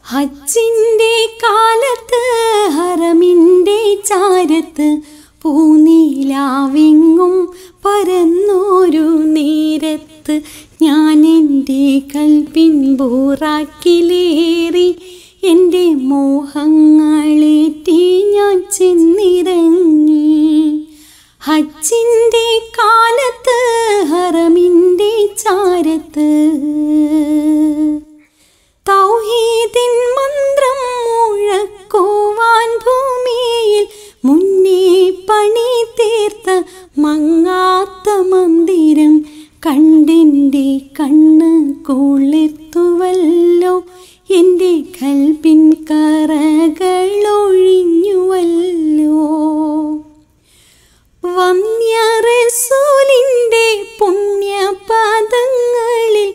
ഹജ്ജിൻ്റെ കാലത്ത് ഹറമിൻ്റെ ചാരത്ത് പൂനീലാവിങ്ങും പരന്നൊരു നേരത്ത് ഞാൻ എൻ്റെ കൽപ്പിൻ ബൂറാക്കിലേറി എൻ്റെ മോഹങ്ങളേറ്റി ഞാൻ ചെന്നിറങ്ങി ഹജ്ജിൻ്റെ കാലത്ത് ഹറമിൻ്റെ ചാരത്ത് തൗഹീദിൻ മന്ത്രം മുഴക്കുവാൻ ഭൂമിയിൽ മുന്നേ പണി തീർത്ത മങ്ങാത്ത മന്ദിരം കണ്ടിൻ്റെ കണ്ണ് കുളിർത്തുവല്ലോ എൻ്റെ കൽപ്പിൻ കറകളൊഴിഞ്ഞുവല്ലോ വന്യറസൂലിൻ്റെ പുണ്യപാദങ്ങളിൽ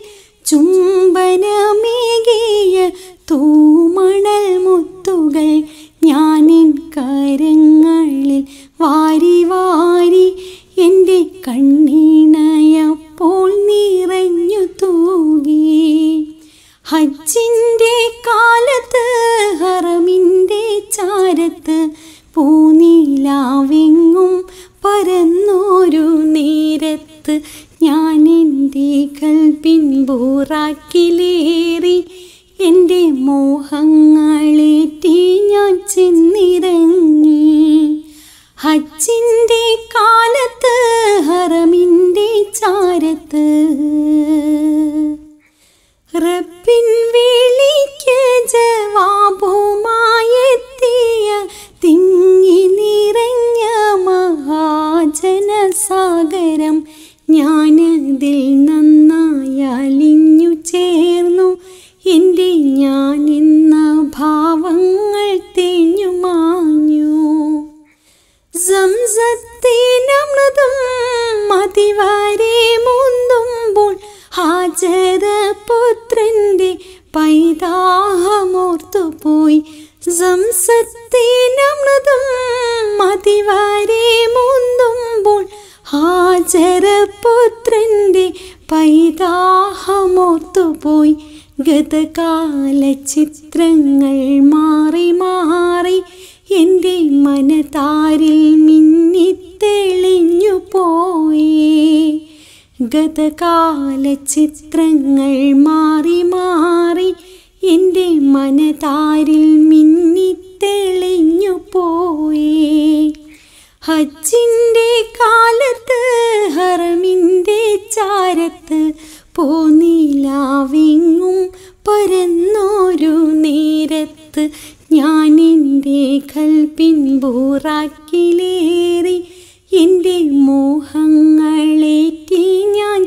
ചുംബനമേകിയ തൂമണൽ മുത്തുകൾ ഞാനിൻ കരങ്ങളിൽ വാരി വാരി എൻ്റെ കണ്ണീണയപ്പോൾ നിറഞ്ഞു തൂകി ഹജ്ജിൻ്റെ കാലത്ത് ഹറമിൻ്റെ ചാരത്ത് പൂനീലാവെങ്ങും പരന്നൊരു നേരത്ത് ഞാൻ എൻ്റെ കൽപ്പിൻ ബൂറാക്കിലേറി എൻ്റെ മോഹങ്ങളേറ്റി ഞാൻ ചെന്നിറങ്ങി ഹജ്ജിൻ്റെ കാലത്ത് ഹറമിൻ്റെ ചാരത്ത് റബ്ബിൻ വിളിക്ക് ജവാബുമായെത്തിയ തിങ്ങി നിറഞ്ഞ മഹാജനസാഗരം ഞാനതിൽ നന്നായി അലിഞ്ഞു ചേർന്നു എൻ്റെ ഞാൻ എന്ന ഭാവങ്ങൾ തേഞ്ഞു മാഞ്ഞു സംസത്തിനമൃതം മതിവരെ മുന്തുമ്പോൾ ഹാജര പുത്രന്റെ പൈതാഹമോർത്തുപോയി സംസത്തിനമൃതം മതിവരെ മുന്തുമ്പോൾ ഹാജര പുത്രന്റെ പൈതാഹമോർത്തുപോയി ഗതകാല ചിത്രങ്ങൾ മാറി മാറി എൻ്റെ മനതാരിൽ മിന്നിത്തെളിഞ്ഞു പോയി ഗതകാല ചിത്രങ്ങൾ മാറി മാറി എൻ്റെ മനതാരിൽ മിന്നിത്തെളിഞ്ഞു പോയി ഹജ്ജിൻ്റെ കാലത്ത് ഹറമിൻ്റെ ചാരത്ത് പോന്നിലാവിങ്ങും പരന്നൊരു നേരത്ത് ഞാൻ എൻ്റെ കൽപ്പിൻ ബൂറാക്കിലേറി എൻ്റെ മോഹങ്ങളേറ്റി ഞാൻ